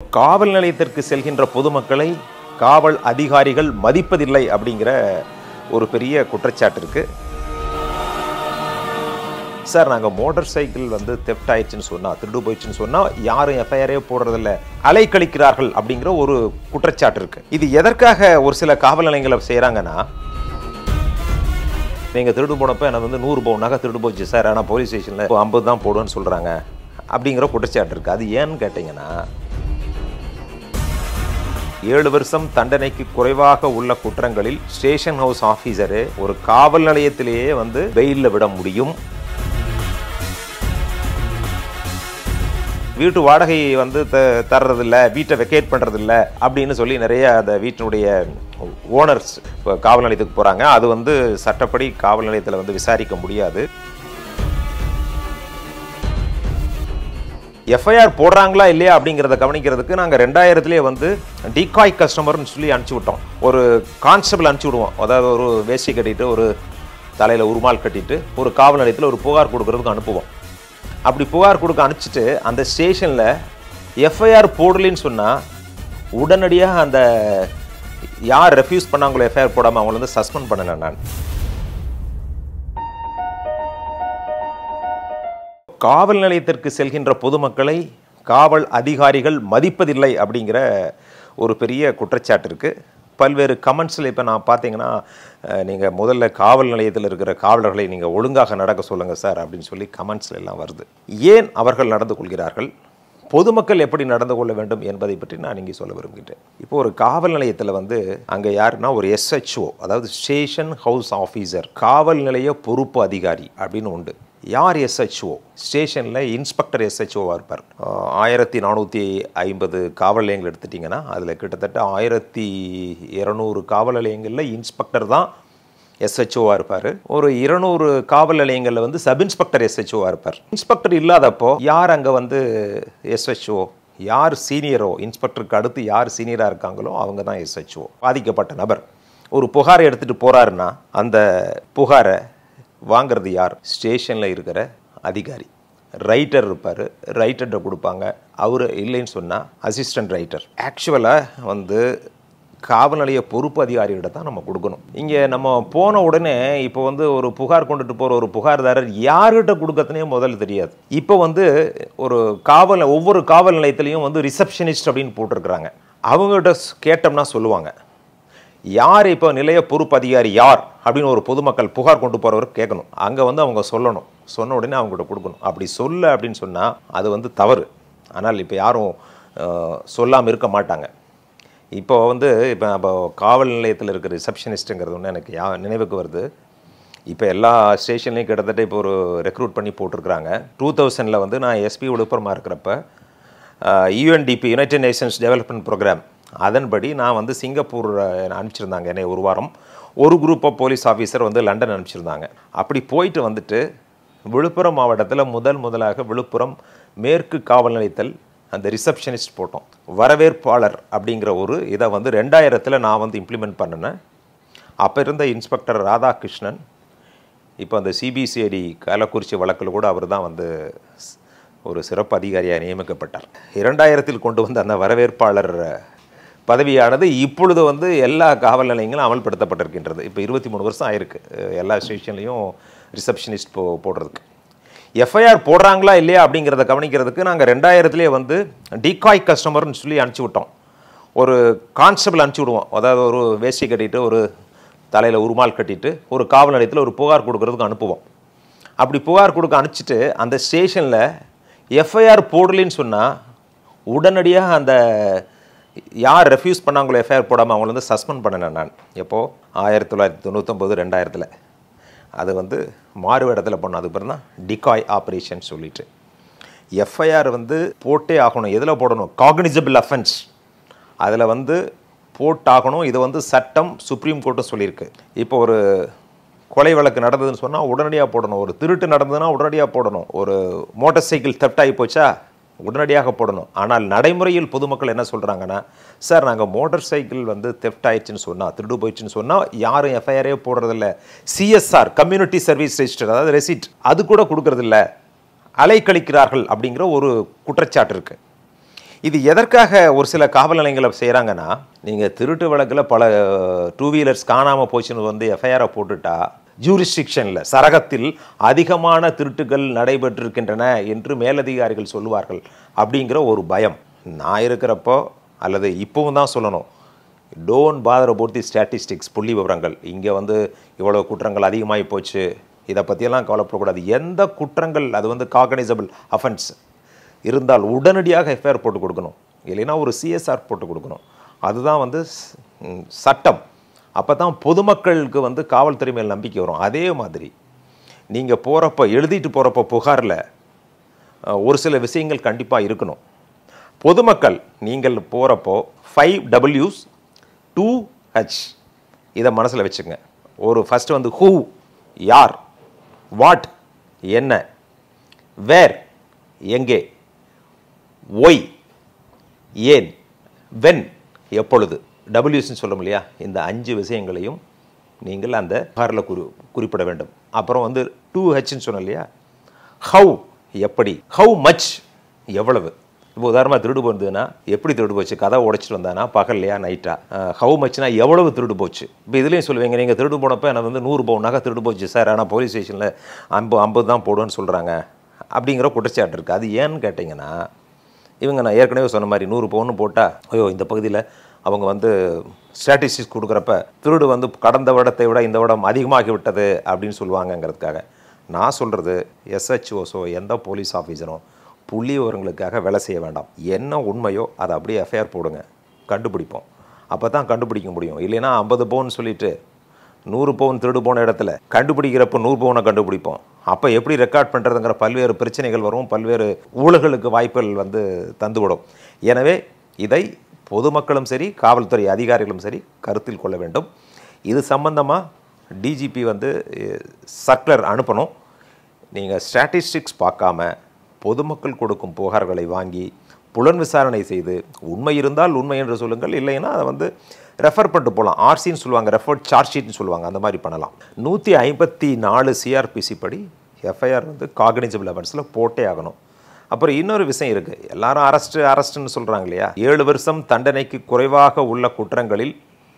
காவல் நிலையத்திற்கு செல்கின்ற பொதுமக்களை காவல் அதிகாரிகள் மதிப்பதில்லை அப்படிங்கிற ஒரு பெரிய குற்றச்சாட்டு இருக்கு சார் நாங்கள் மோட்டார் சைக்கிள் வந்து தெஃப்ட் ஆயிடுச்சுன்னு சொன்னா திருடு போயிடுச்சுன்னு சொன்னா யாரும் எஃப்ஐஆரே போடுறதில்ல அலைக்கழிக்கிறார்கள் அப்படிங்கிற ஒரு குற்றச்சாட்டு இருக்கு இது எதற்காக ஒரு சில காவல் நிலையங்களை செய்கிறாங்கன்னா நீங்கள் திருடு போனப்போ எனக்கு வந்து நூறு பவுன் நகை திருடு போச்சு சார் ஆனால் போலீஸ் ஸ்டேஷனில் ஐம்பது தான் போடுவேன்னு சொல்கிறாங்க அப்படிங்கிற குற்றச்சாட்டு இருக்குது அது ஏன்னு கேட்டிங்கன்னா ஏழு வருஷம் தண்டனைக்கு குறைவாக உள்ள குற்றங்களில் ஸ்டேஷன் ஹவுஸ் ஆஃபீஸரு ஒரு காவல் நிலையத்திலேயே வந்து வெயிலில் விட முடியும் வீட்டு வாடகை வந்து த தர்றதில்ல வீட்டை வெக்கேட் பண்ணுறதில்ல அப்படின்னு சொல்லி நிறைய அந்த வீட்டினுடைய ஓனர்ஸ் காவல் நிலையத்துக்கு போகிறாங்க அது வந்து சட்டப்படி காவல் நிலையத்தில் வந்து விசாரிக்க முடியாது எஃப்ஐஆர் போடுறாங்களா இல்லையா அப்படிங்கிறத கவனிக்கிறதுக்கு நாங்கள் ரெண்டாயிரத்துலேயே வந்து டிகாய் கஸ்டமர்னு சொல்லி அனுப்பிச்சி விட்டோம் ஒரு கான்ஸ்டபிள் அனுப்பிச்சி விடுவோம் அதாவது ஒரு வேஷ்டி கட்டிட்டு ஒரு தலையில் உருமால் கட்டிட்டு ஒரு காவல் நிலையத்தில் ஒரு புகார் கொடுக்கறதுக்கு அனுப்புவோம் அப்படி புகார் கொடுக்க அனுப்பிச்சிட்டு அந்த ஸ்டேஷனில் எஃப்ஐஆர் போடலின்னு சொன்னால் உடனடியாக அந்த யார் ரெஃப்யூஸ் பண்ணாங்களோ எஃப்ஐஆர் போடாமல் அவங்கள வந்து சஸ்பெண்ட் பண்ணினேன் நான் காவல் நிலையத்திற்கு செல்கின்ற பொதுமக்களை காவல் அதிகாரிகள் மதிப்பதில்லை அப்படிங்கிற ஒரு பெரிய குற்றச்சாட்டு இருக்குது பல்வேறு கமெண்ட்ஸில் இப்போ நான் பார்த்தீங்கன்னா நீங்கள் முதல்ல காவல் நிலையத்தில் இருக்கிற காவலர்களை நீங்கள் ஒழுங்காக நடக்க சொல்லுங்கள் சார் அப்படின்னு சொல்லி கமெண்ட்ஸில் எல்லாம் வருது ஏன் அவர்கள் நடந்து கொள்கிறார்கள் பொதுமக்கள் எப்படி நடந்து கொள்ள வேண்டும் என்பதை பற்றி நான் இங்கே சொல்ல விரும்புகின்றேன் இப்போ ஒரு காவல் நிலையத்தில் வந்து அங்கே யாருன்னா ஒரு எஸ்ஹெச்ஓ அதாவது ஸ்டேஷன் ஹவுஸ் ஆஃபீஸர் காவல் நிலைய பொறுப்பு அதிகாரி அப்படின்னு உண்டு யார் எஸ்ஹெச்ஓ ஸ்டேஷனில் இன்ஸ்பெக்டர் எஸ்ஹெச்ஓவாக இருப்பார் ஆஹ் ஆயிரத்தி நானூற்றி ஐம்பது காவல் நிலையங்கள் எடுத்துட்டிங்கன்னா அதில் கிட்டத்தட்ட ஆயிரத்தி இரநூறு காவல் நிலையங்களில் இன்ஸ்பெக்டர் தான் எஸ்ஹெச்ஓவாக இருப்பார் ஒரு இருநூறு காவல் நிலையங்களில் வந்து சப் இன்ஸ்பெக்டர் எஸ்ஹெச்ஓவாக இருப்பார் இன்ஸ்பெக்டர் இல்லாதப்போ யார் அங்கே வந்து எஸ்ஹெச்ஓ யார் சீனியரோ இன்ஸ்பெக்டருக்கு அடுத்து யார் சீனியராக இருக்காங்களோ அவங்க தான் எஸ்ஹெச்ஓ பாதிக்கப்பட்ட நபர் ஒரு புகாரை எடுத்துகிட்டு போகிறாருன்னா அந்த புகாரை வாங்குறது யார் ஸ்டேஷனில் இருக்கிற அதிகாரி ரைட்டர் இருப்பார் ரைட்டர்கிட்ட கொடுப்பாங்க அவர் இல்லைன்னு சொன்னால் அசிஸ்டன்ட் ரைட்டர் ஆக்சுவலாக வந்து காவல் நிலைய பொறுப்பு அதிகாரிகிட்ட தான் நம்ம கொடுக்கணும் இங்கே நம்ம போன உடனே இப்போ வந்து ஒரு புகார் கொண்டுட்டு போகிற ஒரு புகார்தாரர் யார்கிட்ட கொடுக்கறதுனே முதல்ல தெரியாது இப்போ வந்து ஒரு காவல் ஒவ்வொரு காவல் நிலையத்திலையும் வந்து ரிசப்ஷனிஸ்ட் அப்படின்னு போட்டிருக்கிறாங்க அவங்ககிட்ட கேட்டோம்னா சொல்லுவாங்க யார் இப்போ நிலைய பொறுப்பு அதிகாரி யார் அப்படின்னு ஒரு பொதுமக்கள் புகார் கொண்டு போகிறவர் கேட்கணும் அங்கே வந்து அவங்க சொல்லணும் சொன்ன உடனே அவங்ககிட்ட கொடுக்கணும் அப்படி சொல்ல அப்படின்னு சொன்னால் அது வந்து தவறு ஆனால் இப்போ யாரும் சொல்லாமல் இருக்க மாட்டாங்க இப்போ வந்து இப்போ இப்போ காவல் நிலையத்தில் இருக்கிற ரிசப்ஷனிஸ்ட்டுங்கிறது ஒன்று எனக்கு யா நினைவுக்கு வருது இப்போ எல்லா ஸ்டேஷன்லேயும் கிட்டத்தட்ட இப்போ ஒரு ரெக்ரூட் பண்ணி போட்டிருக்கிறாங்க டூ தௌசண்டில் வந்து நான் எஸ்பி விழுப்புரமாக இருக்கிறப்ப UNDP United Nations development programme அதன்படி நான் வந்து சிங்கப்பூர் அனுப்பிச்சிருந்தாங்க என்னை ஒரு வாரம் ஒரு குரூப் ஆஃப் போலீஸ் ஆஃபீஸர் வந்து லண்டன் அனுப்பிச்சிருந்தாங்க அப்படி போயிட்டு வந்துட்டு விழுப்புரம் மாவட்டத்தில் முதல் முதலாக விழுப்புரம் மேற்கு காவல் நிலையத்தில் அந்த ரிசப்ஷனிஸ்ட் போட்டோம் வரவேற்பாளர் அப்படிங்கிற ஒரு இதை வந்து ரெண்டாயிரத்தில் நான் வந்து இம்ப்ளிமெண்ட் பண்ணினேன் அப்போ இருந்த இன்ஸ்பெக்டர் ராதாகிருஷ்ணன் இப்போ அந்த சிபிசிஐடி கள்ளக்குறிச்சி வழக்கில் கூட அவர் தான் வந்து ஒரு சிறப்பு அதிகாரியாக நியமிக்கப்பட்டார் இரண்டாயிரத்தில் கொண்டு வந்த அந்த வரவேற்பாளர் பதவியானது இப்பொழுது வந்து எல்லா காவல் நிலையங்களும் அமல்படுத்தப்பட்டிருக்கின்றது இப்போ இருபத்தி மூணு வருஷம் ஆயிருக்கு எல்லா ஸ்டேஷன்லேயும் ரிசப்ஷனிஸ்ட் போ போடுறதுக்கு எஃப்ஐஆர் போடுறாங்களா இல்லையா அப்படிங்கிறத கவனிக்கிறதுக்கு நாங்கள் ரெண்டாயிரத்துலேயே வந்து டிகாய் கஸ்டமர்னு சொல்லி அனுப்பிச்சி விட்டோம் ஒரு கான்ஸ்டபிள் அனுப்பிச்சி விடுவோம் அதாவது ஒரு வேஷ்டி கட்டிட்டு ஒரு தலையில் உருமால் கட்டிட்டு ஒரு காவல் நிலையத்தில் ஒரு புகார் கொடுக்கறதுக்கு அனுப்புவோம் அப்படி புகார் கொடுக்க அனுப்பிச்சிட்டு அந்த ஸ்டேஷனில் எஃப்ஐஆர் போடலின்னு சொன்னால் உடனடியாக அந்த யார் ரெஃப்யூஸ் பண்ணாங்களோ எஃப்ஐஆர் போடாமல் அவங்கள வந்து சஸ்பெண்ட் பண்ணினேன் நான் எப்போது ஆயிரத்தி தொள்ளாயிரத்தி தொண்ணூத்தொம்பது ரெண்டாயிரத்தில் அது வந்து மாறு இடத்துல பண்ணோம் அதுக்கு பிறகு தான் டிகாய் ஆப்ரேஷன் சொல்லிட்டு எஃப்ஐஆர் வந்து போட்டே ஆகணும் எதில் போடணும் காக்னிசபிள் அஃபென்ஸ் அதில் வந்து போட்டாகணும் இது வந்து சட்டம் சுப்ரீம் கோர்ட்டும் சொல்லியிருக்கு இப்போ ஒரு கொலை வழக்கு நடந்ததுன்னு சொன்னால் உடனடியாக போடணும் ஒரு திருட்டு நடந்ததுன்னா உடனடியாக போடணும் ஒரு மோட்டார் சைக்கிள் தெப்ட் ஆகி போச்சா உடனடியாக போடணும் ஆனால் நடைமுறையில் பொதுமக்கள் என்ன சொல்கிறாங்கன்னா சார் நாங்கள் மோட்டார் சைக்கிள் வந்து தெஃப்ட் ஆயிடுச்சுன்னு சொன்னால் திருடு போயிடுச்சுன்னு சொன்னால் யாரும் எஃப்ஐஆரே போடுறதில்ல சிஎஸ்ஆர் கம்யூனிட்டி சர்வீஸ் ரெஜிஸ்டர் அதாவது ரெசிட் அது கூட கொடுக்கறதில்ல அலைக்கழிக்கிறார்கள் அப்படிங்கிற ஒரு குற்றச்சாட்டு இருக்குது இது எதற்காக ஒரு சில காவல் நிலையங்களை செய்கிறாங்கன்னா நீங்கள் திருட்டு வழக்கில் பல டூ வீலர்ஸ் காணாமல் போச்சுன்னு வந்து எஃப்ஐஆரை போட்டுட்டா ஜூரிஸ்டிக்ஷனில் சரகத்தில் அதிகமான திருட்டுகள் நடைபெற்றிருக்கின்றன என்று மேலதிகாரிகள் சொல்லுவார்கள் அப்படிங்கிற ஒரு பயம் நான் இருக்கிறப்போ அல்லது இப்போவும் தான் சொல்லணும் don't bother about the statistics புள்ளி விவரங்கள் இங்கே வந்து இவ்வளோ குற்றங்கள் அதிகமாகி போச்சு இதை பற்றியெல்லாம் கவலைப்படக்கூடாது எந்த குற்றங்கள் அது வந்து காகனைசபிள் அஃபென்ஸ் இருந்தால் உடனடியாக எஃப்ஐஆர் போட்டு கொடுக்கணும் இல்லைன்னா ஒரு சிஎஸ்ஆர் போட்டு கொடுக்கணும் அதுதான் வந்து ஸ்- ம், சட்டம் அப்போ தான் பொதுமக்களுக்கு வந்து காவல்துறை மேல் நம்பிக்கை வரும் அதே மாதிரி நீங்கள் போகிறப்ப எழுதிட்டு போகிறப்ப புகாரில் அஹ், ஒரு சில விஷயங்கள் கண்டிப்பாக இருக்கணும் பொதுமக்கள் நீங்கள் போகிறப்போ ஃபைவ் டபிள்யூஸ் டூ ஹெச் இதை மனசில் வச்சுங்க ஒரு ஃபஸ்ட்டு வந்து ஹூ யார் வாட் என்ன வேர் எங்கே ஒய் ஏன் வென் எப்பொழுது டபிள்யூஸ்ன்னு சொல்லும் இல்லையா இந்த அஞ்சு விஷயங்களையும் நீங்கள் அந்த புகாரில் குறி குறிப்பிட வேண்டும் அப்புறம் வந்து டூ ஹெச்னு சொன்னோம் இல்லையா ஹவு எப்படி ஹவு மச் எவ்வளவு இப்போ உதாரணமாக திருடு போனதுன்னா எப்படி திருடு போச்சு கதை உடைச்சிட்டு வந்தானா பகல்லையா நைட்டா ஹவு மச்னா எவ்வளவு திருடு போச்சு இப்போ இதுலேயும் சொல்லுவீங்க நீங்கள் திருடு போனப்போ எனக்கு வந்து நூறு பவுன் நகை திருடு போச்சு சார் ஆனால் போலீஸ் ஸ்டேஷனில் ஐம்பது ஐம்பது தான் போடுவேன்னு சொல்கிறாங்க அப்படிங்கிற குற்றச்சாட்டு இருக்குது அது ஏன்னு கேட்டிங்கன்னா இவங்க நான் ஏற்கனவே சொன்ன மாதிரி நூறு பவுன்னு போட்டால் ஐயோ இந்த பகுதியில் அவங்க வந்து ஸ்டாட்டிஸ்டிக்ஸ் கொடுக்குறப்ப திருடு வந்து கடந்த வருடத்தை விட இந்த வருடம் அதிகமாகி விட்டது அப்படின்னு சொல்லுவாங்கங்கிறதுக்காக நான் சொல்கிறது எஸ்ஹெச்ஓஸோ எந்த போலீஸ் ஆஃபீஸரும் புள்ளி விவரங்களுக்காக வேலை செய்ய வேண்டாம் என்ன உண்மையோ அதை அப்படியே எஃப்ஐஆர் போடுங்க கண்டுபிடிப்போம் அப்போ தான் கண்டுபிடிக்க முடியும் இல்லைன்னா ஐம்பது பவுன் சொல்லிட்டு நூறு பவுன் திருடு போன இடத்துல கண்டுபிடிக்கிறப்ப நூறு பவுனை கண்டுபிடிப்போம் அப்போ எப்படி ரெக்கார்ட் பண்ணுறதுங்கிற பல்வேறு பிரச்சனைகள் வரும் பல்வேறு ஊழல்களுக்கு வாய்ப்புகள் வந்து தந்துவிடும் எனவே இதை பொதுமக்களும் சரி காவல்துறை அதிகாரிகளும் சரி கருத்தில் கொள்ள வேண்டும் இது சம்பந்தமாக டிஜிபி வந்து சர்க்குலர் அனுப்பணும் நீங்கள் ஸ்டாட்டிஸ்டிக்ஸ் பார்க்காம பொதுமக்கள் கொடுக்கும் புகார்களை வாங்கி புலன் விசாரணை செய்து உண்மை இருந்தால் உண்மை என்று சொல்லுங்கள் இல்லைன்னா அதை வந்து ரெஃபர் பண்ணிட்டு போகலாம் ஆர்சின்னு சொல்லுவாங்க ரெஃபர்ட் சார்ஜ் ஷீட்னு சொல்லுவாங்க அந்த மாதிரி பண்ணலாம் நூற்றி ஐம்பத்தி நாலு சிஆர்பிசி படி எஃப்ஐஆர் வந்து காகனிசபிள் அஃபென்ஸில் போட்டே ஆகணும் அப்புறம் இன்னொரு விஷயம் இருக்குது எல்லாரும் அரெஸ்ட்டு அரெஸ்ட்டுன்னு சொல்கிறாங்க இல்லையா ஏழு வருஷம் தண்டனைக்கு குறைவாக உள்ள குற்றங்களில்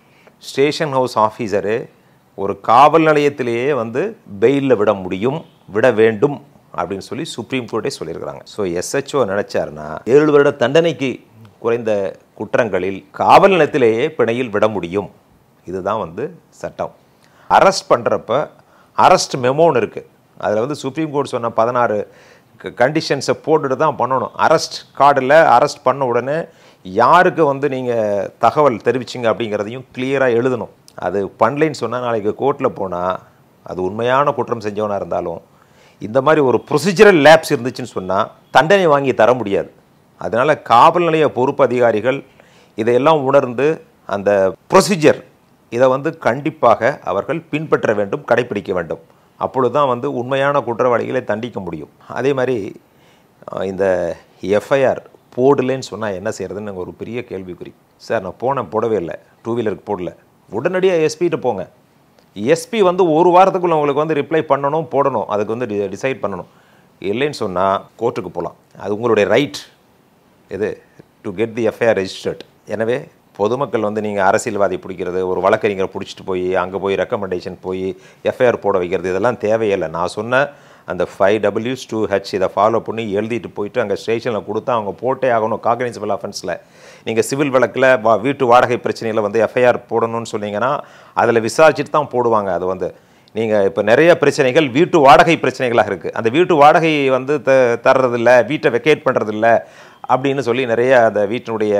ஸ்டேஷன் ஹவுஸ் ஆஃபீஸரு ஒரு காவல் நிலையத்திலேயே வந்து பெயிலில் விட முடியும் விட வேண்டும் அப்படின்னு சொல்லி சுப்ரீம் கோர்ட்டே சொல்லியிருக்கிறாங்க ஸோ எஸ்ஹெச்ஓ நினைச்சாருன்னா ஏழு வருட தண்டனைக்கு குறைந்த குற்றங்களில் காவல் நிலையத்திலேயே பிணையில் விட முடியும் இதுதான் வந்து சட்டம் அரெஸ்ட் பண்ணுறப்ப அரெஸ்ட் மெமோன்னு இருக்குது அதில் வந்து சுப்ரீம் கோர்ட் சொன்ன பதினாறு கண்டிஷன்ஸை போட்டுட்டு தான் பண்ணணும் அரெஸ்ட் கார்டில் அரெஸ்ட் பண்ண உடனே யாருக்கு வந்து நீங்கள் தகவல் தெரிவிச்சிங்க அப்படிங்கிறதையும் கிளியராக எழுதணும் அது பண்ணலைன்னு சொன்னால் நாளைக்கு கோர்ட்டில் போனால் அது உண்மையான குற்றம் செஞ்சவனாக இருந்தாலும் இந்த மாதிரி ஒரு ப்ரொசீஜரல் லேப்ஸ் இருந்துச்சுன்னு சொன்னால் தண்டனை வாங்கி தர முடியாது அதனால் காவல் நிலைய பொறுப்பு அதிகாரிகள் இதையெல்லாம் உணர்ந்து அந்த ப்ரொசீஜர் இதை வந்து கண்டிப்பாக அவர்கள் பின்பற்ற வேண்டும் கடைப்பிடிக்க வேண்டும் அப்பொழுது தான் வந்து உண்மையான குற்றவாளிகளை தண்டிக்க முடியும் அதே மாதிரி அஹ், இந்த எஃப்ஐஆர் போடலைன்னு சொன்னால் என்ன செய்யறதுன்னு ஒரு பெரிய கேள்விக்குறி சார் நான் போனேன் போடவே இல்லை டூ வீலருக்கு போடல உடனடியாக எஸ்பிகிட்ட போங்க எஸ்பி வந்து ஒரு வாரத்துக்குள்ள உங்களுக்கு வந்து ரிப்ளை பண்ணணும் போடணும் அதுக்கு வந்து டிசைட் பண்ணணும் இல்லைன்னு சொன்னால் கோர்ட்டுக்கு போகலாம் அது உங்களுடைய ரைட் இது to get the FIR registered எனவே பொதுமக்கள் வந்து நீங்கள் அரசியல்வாதி பிடிக்கிறது ஒரு வழக்கறிஞரை பிடிச்சிட்டு போய் அங்கே போய் ரெக்கமெண்டேஷன் போய் எஃப்ஐஆர் போட வைக்கிறது இதெல்லாம் தேவையில்லை நான் சொன்ன அந்த ஃபைவ் டபிள்யூஸ் டூ ஹெச் இதை ஃபாலோ பண்ணி எழுதிட்டு போயிட்டு அங்கே ஸ்டேஷனில் கொடுத்தா அவங்க போட்டே ஆகணும் காக்னிசபிள் அஃபென்ஸில் நீங்கள் சிவில் வழக்கில் வா வீட்டு வாடகை பிரச்சனையில் வந்து எஃப்ஐஆர் போடணும்னு சொன்னீங்கன்னா அதில் விசாரிச்சுட்டு தான் போடுவாங்க அது வந்து நீங்கள் இப்போ நிறைய பிரச்சனைகள் வீட்டு வாடகை பிரச்சனைகளாக இருக்குது அந்த வீட்டு வாடகை வந்து த தர்றதில்ல வீட்டை வெக்கேட் பண்ணுறதில்ல அப்படின்னு சொல்லி நிறைய அந்த வீட்டினுடைய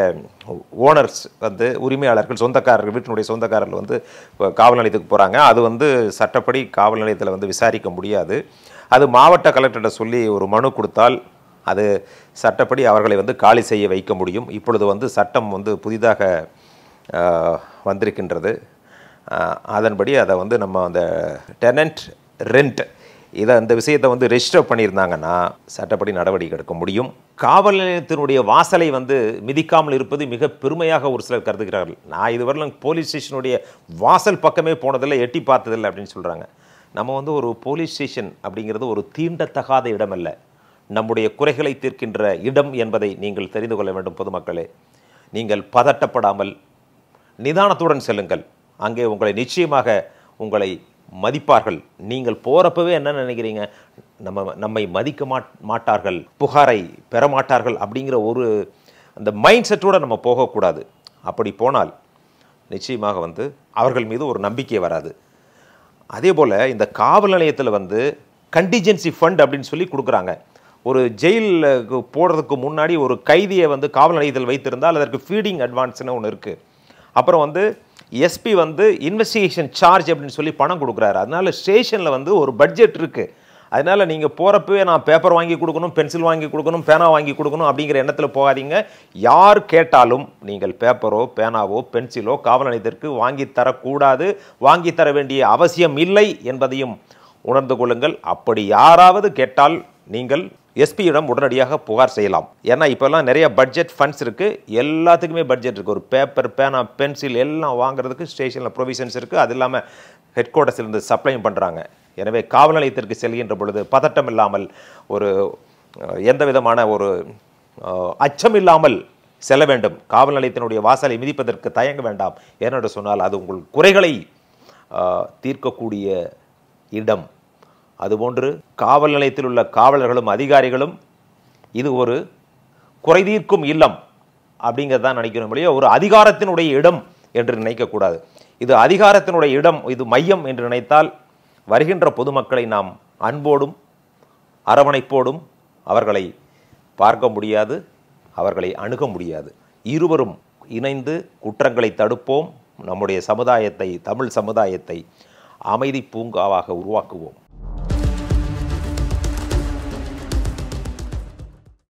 ஓனர்ஸ் வந்து உரிமையாளர்கள் சொந்தக்காரர்கள் வீட்டினுடைய சொந்தக்காரர்கள் வந்து இப்போ காவல் நிலையத்துக்கு போகிறாங்க அது வந்து சட்டப்படி காவல் நிலையத்தில் வந்து விசாரிக்க முடியாது அது மாவட்ட கலெக்டர்கிட்ட சொல்லி ஒரு மனு கொடுத்தால் அது சட்டப்படி அவர்களை வந்து காலி செய்ய வைக்க முடியும் இப்பொழுது வந்து சட்டம் வந்து புதிதாக ஆஹ், வந்திருக்கின்றது ஆஹ், அதன்படி அதை வந்து நம்ம அந்த டெனண்ட் ரெண்ட் இதை அந்த விஷயத்தை வந்து ரெஜிஸ்டர் பண்ணியிருந்தாங்கன்னா சட்டப்படி நடவடிக்கை எடுக்க முடியும் காவல் நிலையத்தினுடைய வாசலை வந்து மிதிக்காமல் இருப்பது மிக பெருமையாக ஒரு சிலர் கருதுகிறார்கள் நான் இதுவரையிலும் போலீஸ் ஸ்டேஷனுடைய வாசல் பக்கமே போனதில்லை எட்டி பார்த்ததில்லை அப்படின்னு சொல்கிறாங்க நம்ம வந்து ஒரு போலீஸ் ஸ்டேஷன் அப்படிங்கிறது ஒரு தீண்டத்தகாத இடம் அல்ல நம்முடைய குறைகளை தீர்க்கின்ற இடம் என்பதை நீங்கள் தெரிந்து கொள்ள வேண்டும் பொதுமக்களே நீங்கள் பதட்டப்படாமல் நிதானத்துடன் செல்லுங்கள் அங்கே உங்களை நிச்சயமாக உங்களை மதிப்பார்கள் நீங்கள் போகிறப்பவே என்ன நினைக்கிறீங்க நம்ம நம்மை மதிக்க மாட் மாட்டார்கள் புகாரை பெற மாட்டார்கள் அப்படிங்கிற ஒரு அந்த மைண்ட் செட்டோட நம்ம போகக்கூடாது அப்படி போனால் நிச்சயமாக வந்து அவர்கள் மீது ஒரு நம்பிக்கை வராது அதே போல் இந்த காவல் நிலையத்தில் வந்து கண்டிஜென்சி ஃபண்ட் அப்படின்னு சொல்லி கொடுக்குறாங்க ஒரு ஜெயிலுக்கு போடுறதுக்கு முன்னாடி ஒரு கைதியை வந்து காவல் நிலையத்தில் வைத்திருந்தால் அதற்கு ஃபீடிங் அட்வான்ஸ்னு ஒன்று இருக்குது அப்புறம் வந்து எஸ்பி வந்து இன்வெஸ்டிகேஷன் சார்ஜ் அப்படின்னு சொல்லி பணம் கொடுக்குறாரு அதனால ஸ்டேஷனில் வந்து ஒரு பட்ஜெட் இருக்குது அதனால் நீங்கள் போகிறப்பவே நான் பேப்பர் வாங்கி கொடுக்கணும் பென்சில் வாங்கி கொடுக்கணும் பேனா வாங்கி கொடுக்கணும் அப்படிங்கிற எண்ணத்தில் போகாதீங்க யார் கேட்டாலும் நீங்கள் பேப்பரோ பேனாவோ பென்சிலோ காவல் நிலையத்திற்கு வாங்கி தரக்கூடாது வாங்கி தர வேண்டிய அவசியம் இல்லை என்பதையும் உணர்ந்து கொள்ளுங்கள் அப்படி யாராவது கேட்டால் நீங்கள் எஸ்பியிடம் உடனடியாக புகார் செய்யலாம் ஏன்னா இப்போல்லாம் நிறைய பட்ஜெட் ஃபண்ட்ஸ் இருக்குது எல்லாத்துக்குமே பட்ஜெட் இருக்குது ஒரு பேப்பர் பேனா பென்சில் எல்லாம் வாங்குறதுக்கு ஸ்டேஷனில் ப்ரொவிஷன்ஸ் இருக்குது அது இல்லாமல் ஹெட் குவார்ட்டர்ஸ்லேருந்து சப்ளையும் பண்ணுறாங்க எனவே காவல் நிலையத்திற்கு செல்கின்ற பொழுது பதட்டம் இல்லாமல் ஒரு அஹ், எந்த விதமான ஒரு அஹ், அச்சம் இல்லாமல் செல்ல வேண்டும் காவல் நிலையத்தினுடைய வாசலை மிதிப்பதற்கு தயங்க வேண்டாம் ஏனென்று சொன்னால் அது உங்கள் குறைகளை அஹ், தீர்க்கக்கூடிய இடம் அதுபோன்று காவல் நிலையத்தில் உள்ள காவலர்களும் அதிகாரிகளும் இது ஒரு குறைதீர்க்கும் இல்லம் அப்படிங்கிறது தான் நினைக்கணும் இல்லையா ஒரு அதிகாரத்தினுடைய இடம் என்று நினைக்கக்கூடாது இது அதிகாரத்தினுடைய இடம் இது மையம் என்று நினைத்தால் வருகின்ற பொதுமக்களை நாம் அன்போடும் அரவணைப்போடும் அவர்களை பார்க்க முடியாது அவர்களை அணுக முடியாது இருவரும் இணைந்து குற்றங்களை தடுப்போம் நம்முடைய சமுதாயத்தை தமிழ் சமுதாயத்தை அமைதி பூங்காவாக உருவாக்குவோம்